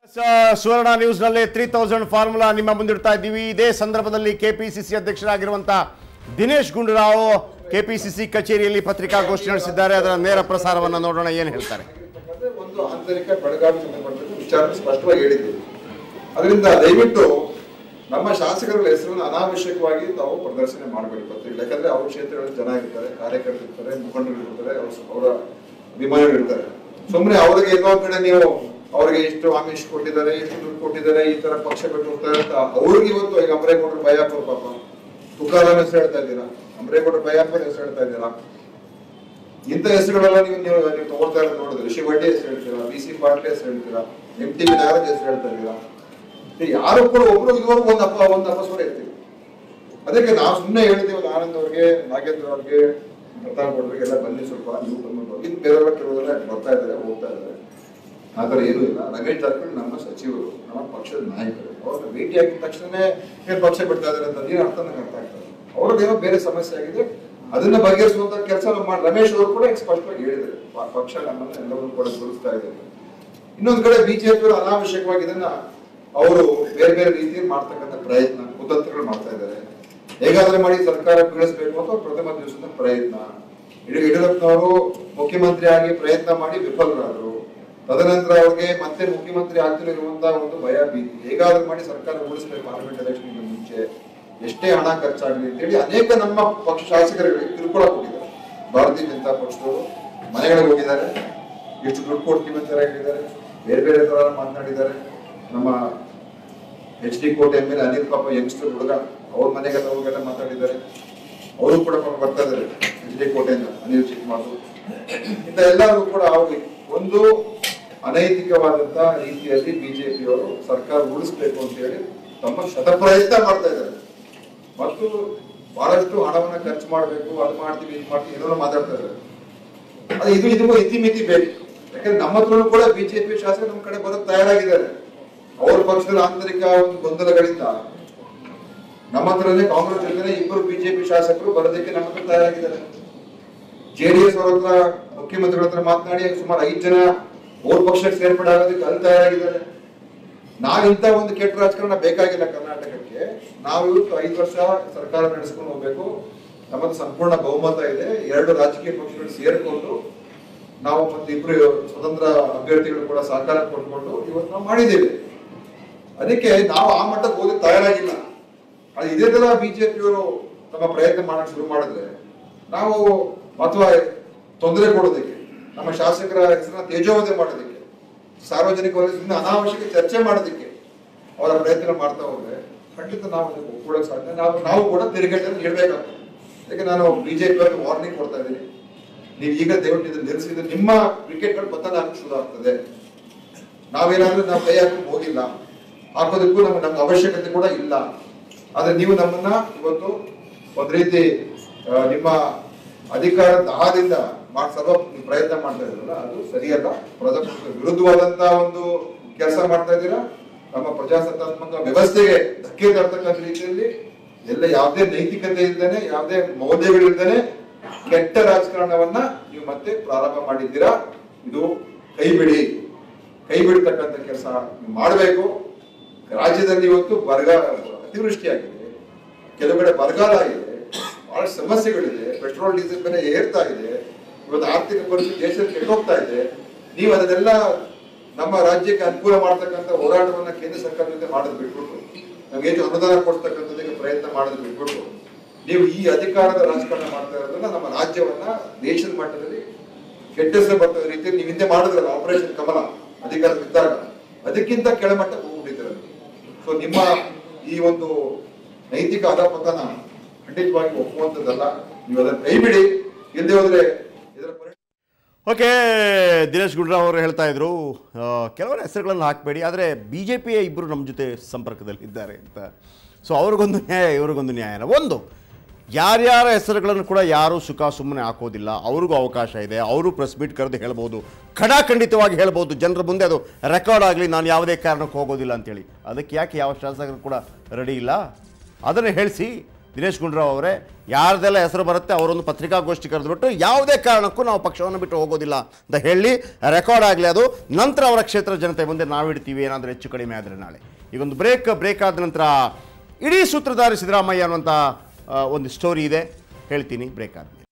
ಸ- ಸುವರ್ಣ ನ್ಯೂಸ್ನಲ್ಲಿ three thousand formula ನಿಮ್ಮ ಮುಂದಿಡ್ತಾ ಇದ್ದೀವಿ ಇದೇ ಸಂದರ್ಭದಲ್ಲಿ ಕೆಪಿಸಿಸಿ ಅಧ್ಯಕ್ಷರಾಗಿರುವಂತಹ ದಿನೇಶ್ ಗುಂಡೂರಾವ್ ಕೆಪಿಸಿಸಿ ಕಚೇರಿಯಲ್ಲಿ ಪತ್ರಿಕಾಗೋಷ್ಠಿ ನಡೆಸಿದ್ದಾರೆ ಅದರ ನೇರ ಪ್ರಸಾರವನ್ನು ನೋಡೋಣ ಏನು ಹೇಳ್ತಾರೆ ಯಾಕಂದ್ರೆ ಒಂದು ಆಂತರಿಕ ಬೆಳಗಾವಿ ಸಂಬಂಧಪಟ್ಟ ವಿಚಾರ ಸ್ಪಷ್ಟವಾಗಿ ಹೇಳಿದ್ದೀವಿ ಅದರಿಂದ ದಯವಿಟ್ಟು ನಮ್ಮ ಶಾಸಕರ ಹೆಸರನ್ನು ಅನಾವಶ್ಯಕವಾಗಿ ತಾವು ಪ್ರದರ್ಶನ ಮಾಡಬೇಕು ಪತ್ರಿಕೆ ಯಾಕಂದ್ರೆ ಅವ್ರ ಕ್ಷೇತ್ರಗಳಲ್ಲಿ ಜನ ಇರ್ತಾರೆ ಕಾರ್ಯಕರ್ತರು ಇರ್ತಾರೆ ಮುಖಂಡರು ಇರ್ತಾರೆ ಅವ್ರ ಅವರ ಅಭಿಮಾನಿಗಳು ಇರ್ತಾರೆ ಸುಮ್ಮನೆ ಅವ್ರಿಗೆ ಎಲ್ಲೋ ಒಂದ್ ಕಡೆ ನೀವು ಅವ್ರಿಗೆ ಇಷ್ಟು ಆಮಿಷ ಕೊಟ್ಟಿದ್ದಾರೆ ಇಷ್ಟು ದುಡ್ಡು ಕೊಟ್ಟಿದ್ದಾರೆ ಈ ತರ ಪಕ್ಷ ಬಿಟ್ಟು ಹೋಗ್ತಾರೆ ಅಂತ ಅವ್ರಿಗೆ ಇವತ್ತು ಈಗ ಅಂಬರೇಗೌಡರು ಭಯಾಪುರ ಪಾಪ ತುಕಾರಾಮ್ ಹೆಸರು ಹೇಳ್ತಾ ಇದ್ದೀರಾ ಅಂಬರೇಗೌಡರು ಭಯಾಪುರ ಹೆಸರು ಹೇಳ್ತಾ ಇದ್ದೀರಾ ಇಂಥ ಹೆಸರುಗಳೆಲ್ಲ ನೀವು ನೀವು ನೀವು ತಗೊಳ್ತಾ ಇರೋದು ನೋಡಿದ್ರೆ ಶಿವಡ್ಡಿ ಹೆಸರು ಹೇಳ್ತೀರಾ ಬಿ ಸಿ ಪಾಟೀಲ್ ಹೆಸರು ಹೇಳ್ತೀರಾ ಎಂ ಟಿ ನಾಗರಾಜ್ ಹೆಸರು ಹೇಳ್ತಾ ಇದ್ದೀರಾ ಇದು ಯಾರು ಕೂಡ ಒಬ್ರು ಇದುವರೆಗೂ ಒಂದು ಅಪ್ಪ ಒಂದು ಅಪಸ್ವರ ಇರ್ತೀವಿ ಅದಕ್ಕೆ ನಾವು ಸುಮ್ಮನೆ ಹೇಳಿದ್ದೀವಿ ಒಂದು ಆನಂದ್ ಅವ್ರಿಗೆ ನಾಗೇಂದ್ರ ಅವ್ರಿಗೆ ಪ್ರತಾಪ್ ಅವ್ರಿಗೆ ಎಲ್ಲ ಬನ್ನಿ ಸ್ವಲ್ಪ ನೀವು ಬಂದ್ಬಿಟ್ಟು ಹೋಗಿ. ಇನ್ನು ಬೇರೆಯವ್ರ ಕೆಲವೆಲ್ಲ ಬರ್ತಾ ಇದ್ದಾರೆ ಹೋಗ್ತಾ ಇದ್ದಾರೆ ಆ ಥರ ಏನೂ ಇಲ್ಲ ರಮೇಶ್ ಜಾರಕಿಹೊಳಿ ನಮ್ಮ ಸಚಿವರು ನಮ್ಮ ಪಕ್ಷದ ನಾಯಕರು ಅವ್ರನ್ನ ಭೇಟಿ ಆಗಿದ ತಕ್ಷಣನೇ ಏನ್ ಪಕ್ಷ ಬಿಡ್ತಾ ಇದಾರೆ ಅಂತ ಏನು ಅರ್ಥ ನಂಗೆ ಅರ್ಥ ಆಗ್ತದೆ ಅವ್ರದ್ದೇನೋ ಬೇರೆ ಸಮಸ್ಯೆ ಆಗಿದೆ ಅದನ್ನ ಬಗೆಹರಿಸುವಂತ ಕೆಲಸ ಮಾಡಿ ರಮೇಶ್ ಅವರು ಕೂಡ ಈಗ ಸ್ಪಷ್ಟವಾಗಿ ಹೇಳಿದ್ದಾರೆ ಪ- ಪಕ್ಷ ನಮ್ಮನ್ನ ಎಲ್ಲರೂ ಕೂಡ ಗುರುಸ್ತಾ ಇದೆ ಇನ್ನೊಂದು ಕಡೆ ಬಿಜೆಪಿ ಅನಾವಶ್ಯಕವಾಗಿ ಇದನ್ನ ಅವರು ಬೇರೆ ಬೇರೆ ರೀತಿಯಲ್ಲಿ ಮಾಡ್ತಕ್ಕಂಥ ಪ್ರಯತ್ನ ಕುತಂತ್ರಗಳು ಮಾಡ್ತಾ ಇದ್ದಾರೆ ಹೇಗಾದ್ರೂ ಮಾಡಿ ಸರ್ಕಾರ ಬೀಳಿಸಬೇಕು ಅಂತ ಪ್ರಥಮ ದಿವಸದ ಪ್ರಯತ್ನ ಯಡಿ- ಯಡಿಯೂರಪ್ಪನವರು ಮುಖ್ಯಮಂತ್ರಿ ಆಗಿ ಪ್ರಯತ್ನ ಮಾಡಿ ವಿಫಲರಾದರು ತದನಂತರ ಅವ್ರಿಗೆ ಮತ್ತೆ ಮುಖ್ಯಮಂತ್ರಿ ಆಗ್ತಿರುವಂತಹ ಒಂದು ಭಯ ಭೀತಿ ಹೇಗಾದ್ರೂ ಮಾಡಿ ಸರ್ಕಾರ ಉಳಿಸಬೇಕು ಪಾರ್ಲಿಮೆಂಟ್ ಎಲೆಕ್ಷನ್ ಮುಂಚೆ ಎಷ್ಟೇ ಹಣ ಖರ್ಚಾಗಲಿ ಅಂತೇಳಿ ಅನೇಕ ನಮ್ಮ ಪಕ್ಷ ಶಾಸಕರುಗಳಿಗೆ ಕಿರುಕುಳ ಕೊಟ್ಟಿದ್ದಾರೆ ಭಾರತೀಯ ಜನತಾ ಪಕ್ಷದವರು ಮನೆಗಳಿಗೆ ಹೋಗಿದ್ದಾರೆ ಎಷ್ಟು ದುಡ್ಡು ಕೊಡ್ತೀವಿ ಅಂತ ಹೇಳಿದ್ದಾರೆ ಬೇರೆ ಬೇರೆ ತರ ಮಾತನಾಡಿದ್ದಾರೆ ನಮ್ಮ ಎಚ್ ಡಿ ಕೋಟೆ ಮೇಲೆ ಅನಿಲ್ ಪಾಪ ಯಂಗ್ಸ್ಟರ್ ಹುಡುಗ ಅವ್ರ ಮನೆಗೆಲ್ಲ ಹೋಗೆಲ್ಲ ಮಾತಾಡಿದ್ದಾರೆ ಅವರು ಕೂಡ ಪಾಪ ಬರ್ತಾ ಇದ್ದಾರೆ ಎಚ್ ಡಿ ಕೋಟೆಯಿಂದ ಅನಿಲ್ ಚಿಕ್ಕಮಾತು ಇಂಥ ಎಲ್ಲರೂ ಕೂಡ ಅವ್ರಿಗೆ ಒಂದು ಅನೈತಿಕವಾದಂತಹ ರೀತಿಯಲ್ಲಿ ಬಿಜೆಪಿಯವರು ಸರ್ಕಾರ ಉಳಿಸ್ಬೇಕು ಅಂತ ಹೇಳಿ ತಮ್ಮ ಶತಪ್ರಯತ್ನ ಮಾಡ್ತಾ ಇದ್ದಾರೆ ಮತ್ತು ಬಹಳಷ್ಟು ಹಣವನ್ನ ಖರ್ಚು ಮಾಡಬೇಕು ಅದು ಮಾಡ್ತೀವಿ ಇದು ಮಾಡ್ತೀವಿ ಏನೋ ಮಾತಾಡ್ತಾ ಇದ್ದಾರೆ ಅದು ಇದು ಇದಕ್ಕೂ ಇತಿಮಿತಿ ಬೇಕು ಯಾಕಂದ್ರೆ ನಮ್ಮ ಹತ್ರನೂ ಕೂಡ ಬಿಜೆಪಿ ಶಾಸಕರು ನಮ್ಮ ಕಡೆ ಬರೋಕ್ ತಯಾರಾಗಿದ್ದಾರೆ ಅವ್ರ ಪಕ್ಷದ ಆಂತರಿಕ ಒಂದು ಗೊಂದಲಗಳಿಂದ ನಮ್ಮ ಹತ್ರನೇ ಕಾಂಗ್ರೆಸ್ ಜೊತೆ ಇಬ್ಬರು ಬಿಜೆಪಿ ಶಾಸಕರು ಬರೋದಕ್ಕೆ ನಮ್ಮ ಹತ್ರ ತಯಾರಾಗಿದ್ದಾರೆ ಜೆಡಿಎಸ್ ಅವ್ರ ಹತ್ರ ಮುಖ್ಯಮಂತ್ರಿಗಳ ಹತ್ರ ಮಾತನಾಡಿ ಸುಮಾರು ಐದು ಜನ ಅವ್ರ ಪಕ್ಷಕ್ಕೆ ಸೇರ್ಪಡೆ ಆಗೋದಕ್ಕೆ ಅಲ್ಲಿ ತಯಾರಾಗಿದ್ದಾರೆ ನಾವಿಂತ ಒಂದು ಕೆಟ್ಟ ರಾಜಕಾರಣ ಬೇಕಾಗಿಲ್ಲ ಕರ್ನಾಟಕಕ್ಕೆ ನಾವು ಇವತ್ತು ಐದು ವರ್ಷ ಸರ್ಕಾರ ನಡೆಸ್ಕೊಂಡು ಹೋಗ್ಬೇಕು ನಮ್ಮದು ಸಂಪೂರ್ಣ ಬಹುಮತ ಇದೆ ಎರಡು ರಾಜಕೀಯ ಪಕ್ಷಗಳು ಸೇರಿಕೊಂಡು ನಾವು ಮತ್ತೆ ಇಬ್ರು ಸ್ವತಂತ್ರ ಅಭ್ಯರ್ಥಿಗಳು ಕೂಡ ಸಹಕಾರ ಕೊಟ್ಕೊಂಡು ಇವತ್ತು ನಾವು ಮಾಡಿದ್ದೇವೆ ಅದಕ್ಕೆ ನಾವು ಆ ಮಟ್ಟಕ್ಕೆ ಹೋಗಿ ತಯಾರಾಗಿಲ್ಲ ಅದು ಇದೇ ತರ ಬಿಜೆಪಿಯವರು ತಮ್ಮ ಪ್ರಯತ್ನ ಮಾಡಕ್ ಶುರು ಮಾಡಿದ್ರೆ ನಾವು ಅಥವಾ ತೊಂದರೆ ಕೊಡೋದಕ್ಕೆ ನಮ್ಮ ಶಾಸಕರ ಹೆಸರನ್ನ ತೇಜೋವಧೆ ಮಾಡೋದಕ್ಕೆ ಸಾರ್ವಜನಿಕ ವಲಯದಿಂದ ಅನಾವಶ್ಯಕ ಚರ್ಚೆ ಮಾಡೋದಕ್ಕೆ ಅವರ ಪ್ರಯತ್ನ ಮಾಡ್ತಾ ಹೋದ್ರೆ ಖಂಡಿತ ನಾವು ಅದಕ್ಕೆ ಒಪ್ಕೊಳ್ಳೋಕೆ ಸಾಧ್ಯ ನಾವು ನಾವು ಕೂಡ ತಿರುಗೇಟನ್ನು ಇಡಬೇಕಾಗ್ತದೆ ಯಾಕೆ ನಾನು ಬಿಜೆಪಿ ಅವ್ರಿಗೆ ವಾರ್ನಿಂಗ್ ಕೊಡ್ತಾ ಇದ್ದೀನಿ ನೀವು ಈಗ ದಯವಿಟ್ಟು ಇದನ್ನ ನಿಲ್ಲಿಸಿದ್ರೆ ನಿಮ್ಮ ಕ್ರಿಕೆಟ್ಗಳು ಪತನ ಆಗಕ್ಕೆ ಶುರು ಆಗ್ತದೆ ನಾವೇನಾದ್ರೂ ನಾವು ಕೈ ಹಾಕಿ ಹೋಗಿಲ್ಲ ಹಾಕೋದಕ್ಕೂ ನಮ್ಗೆ ನಮ್ಗೆ ಅವಶ್ಯಕತೆ ಕೂಡ ಇಲ್ಲ ಆದ್ರೆ ನೀವು ನಮ್ಮನ್ನ ಇವತ್ತು ಒಂದ್ ರೀತಿ ಆ, ನಿಮ್ಮ ಅಧಿಕಾರ ದಾಹದಿಂದ ಮಾಡ್ ಸರ್ವ ಪ್ರಯತ್ನ ಮಾಡ್ತಾ ಇದ್ರಲ್ಲ ಅದು ಸರಿಯಲ್ಲ ಪ್ರಜಾಪ್ರಭುತ್ವ ವಿರುದ್ಧವಾದಂತ ಒಂದು ಕೆಲಸ ಮಾಡ್ತಾ ಇದ್ದೀರಾ ನಮ್ಮ ಪ್ರಜಾಸತ್ತಾತ್ಮಕ ವ್ಯವಸ್ಥೆಗೆ ಧಕ್ಕೆ ತರ್ತಕ್ಕಂಥ ರೀತಿಯಲ್ಲಿ ಎಲ್ಲ ಯಾವುದೇ ನೈತಿಕತೆ ಇಲ್ದೇನೆ ಯಾವುದೇ ಮೌಲ್ಯಗಳಿಲ್ದೇನೆ ಕೆಟ್ಟ ರಾಜಕಾರಣವನ್ನ ನೀವು ಮತ್ತೆ ಪ್ರಾರಂಭ ಮಾಡಿದ್ದೀರಾ ಇದು ಕೈ ಬಿಡಿ ಕೈ ಬಿಡ್ತಕ್ಕಂಥ ಕೆಲಸ ನೀವು ಮಾಡಬೇಕು ರಾಜ್ಯದಲ್ಲಿ ಇವತ್ತು ಬರಗಾಲ ಅತಿವೃಷ್ಟಿ ಆಗಿದೆ ಕೆಲವು ಕಡೆ ಬರಗಾಲ ಆಗಿದೆ ಬಹಳ ಸಮಸ್ಯೆಗಳಿದೆ ಪೆಟ್ರೋಲ್ ಡೀಸೆಲ್ ಬೆಲೆ ಏರ್ತಾ ಇದೆ ಇವತ್ತು ಆರ್ಥಿಕ ಪರಿಸ್ಥಿತಿ ದೇಶದಲ್ಲಿ ಕೆಟ್ಟೋಗ್ತಾ ಇದೆ ನೀವು ಅದನ್ನೆಲ್ಲ ನಮ್ಮ ರಾಜ್ಯಕ್ಕೆ ಅನುಕೂಲ ಮಾಡ್ತಕ್ಕಂಥ ಹೋರಾಟವನ್ನ ಕೇಂದ್ರ ಸರ್ಕಾರದ ಜೊತೆ ಮಾಡೋದು ಬಿಟ್ಬಿಟ್ಟು ನಮ್ಗೆ ಹೆಚ್ಚು ಅನುದಾನ ಕೊಡ್ತಕ್ಕಂಥದ್ದಕ್ಕೆ ಪ್ರಯತ್ನ ಮಾಡೋದು ಬಿಟ್ಬಿಟ್ಟು ನೀವು ಈ ಅಧಿಕಾರದ ರಾಜಕಾರಣ ಮಾಡ್ತಾ ಇರೋದ್ರಿಂದ ನಮ್ಮ ರಾಜ್ಯವನ್ನ ದೇಶದ ಮಟ್ಟದಲ್ಲಿ ಕೆಟ್ಟ ಹೆಸರು ಬರ್ತದ ರೀತಿಯಲ್ಲಿ ನೀವು ಹಿಂದೆ ಮಾಡಿದ್ರಲ್ಲ ಆಪರೇಷನ್ ಕಮಲ ಅಧಿಕಾರವಿದ್ದಾಗ ಅದಕ್ಕಿಂತ ಕೆಳಮಟ್ಟಕ್ಕೆ ಹೋಗ್ಬಿಟ್ಟಿದ್ದಾರೆ ಸೊ ನಿಮ್ಮ ಈ ಒಂದು ನೈತಿಕ ಅಧಪತನ ಖಂಡಿತವಾಗಿ ಒಪ್ಪುವಂಥದ್ದಲ್ಲ ನೀವು ಅದನ್ನ ಕೈ ಬಿಡಿ ಇಲ್ಲದೆ ಹೋದ್ರೆ ಇದರ ಪರಿಣಾಮ ಓಕೆ ದಿನೇಶ್ ಗುಂಡೂರಾವ್ ಅವರು ಹೇಳ್ತಾ ಇದ್ರು ಆ, ಕೆಲವರ ಹೆಸರುಗಳನ್ನು ಹಾಕಬೇಡಿ ಆದರೆ ಬಿ ಜೆ ಪಿಯ ಇಬ್ಬರು ನಮ್ಮ ಜೊತೆ ಸಂಪರ್ಕದಲ್ಲಿ ಇದ್ದಾರೆ ಅಂತ ಸೊ ಅವ್ರಿಗೊಂದು ನ್ಯಾಯ ಇವ್ರಿಗೊಂದು ನ್ಯಾಯನ ಒಂದು ಯಾರ್ಯಾರ ಹೆಸರುಗಳನ್ನು ಕೂಡ ಯಾರೂ ಸುಖ ಸುಮ್ಮನೆ ಹಾಕೋದಿಲ್ಲ ಅವ್ರಿಗೂ ಅವಕಾಶ ಇದೆ ಅವರು ಪ್ರೆಸ್ ಮೀಟ್ ಕರೆದು ಹೇಳ್ಬೋದು ಖಡಾಖಂಡಿತವಾಗಿ ಹೇಳ್ಬೋದು ಜನರ ಮುಂದೆ ಅದು ರೆಕಾರ್ಡ್ ಆಗಲಿ ನಾನು ಯಾವುದೇ ಕಾರಣಕ್ಕೆ ಹೋಗೋದಿಲ್ಲ ಅಂತೇಳಿ ಅದಕ್ಕೆ ಯಾಕೆ ಯಾವ ಶಾಸಕರು ಕೂಡ ರೆಡಿ ಇಲ್ಲ ಅದನ್ನು ಹೇಳಿಸಿ ದಿನೇಶ್ ಗುಂಡೂರಾವ್ ಅವರೇ ಯಾರ್ದೆಲ್ಲ ಹೆಸರು ಬರುತ್ತೆ ಅವರೊಂದು ಪತ್ರಿಕಾಗೋಷ್ಠಿ ಕರೆದುಬಿಟ್ಟು ಯಾವುದೇ ಕಾರಣಕ್ಕೂ ನಾವು ಪಕ್ಷವನ್ನು ಬಿಟ್ಟು ಹೋಗೋದಿಲ್ಲ ಅಂತ ಹೇಳಿ ರೆಕಾರ್ಡ್ ಆಗಲಿ ಅದು ನಂತರ ಅವರ ಕ್ಷೇತ್ರ ಜನತೆ ಮುಂದೆ ನಾವಿಡ್ತೀವಿ ಏನಾದರೂ ಹೆಚ್ಚು ಕಡಿಮೆ ಆದರೆ ನಾಳೆ ಈಗೊಂದು ಬ್ರೇಕ್ ಬ್ರೇಕ್ ಆದ ನಂತರ ಇಡೀ ಸೂತ್ರಧಾರಿ ಸಿದ್ದರಾಮಯ್ಯ ಅನ್ನುವಂಥ ಆ, ಒಂದು ಸ್ಟೋರಿ ಇದೆ ಹೇಳ್ತೀನಿ ಬ್ರೇಕ್ ಆದಮೇಲೆ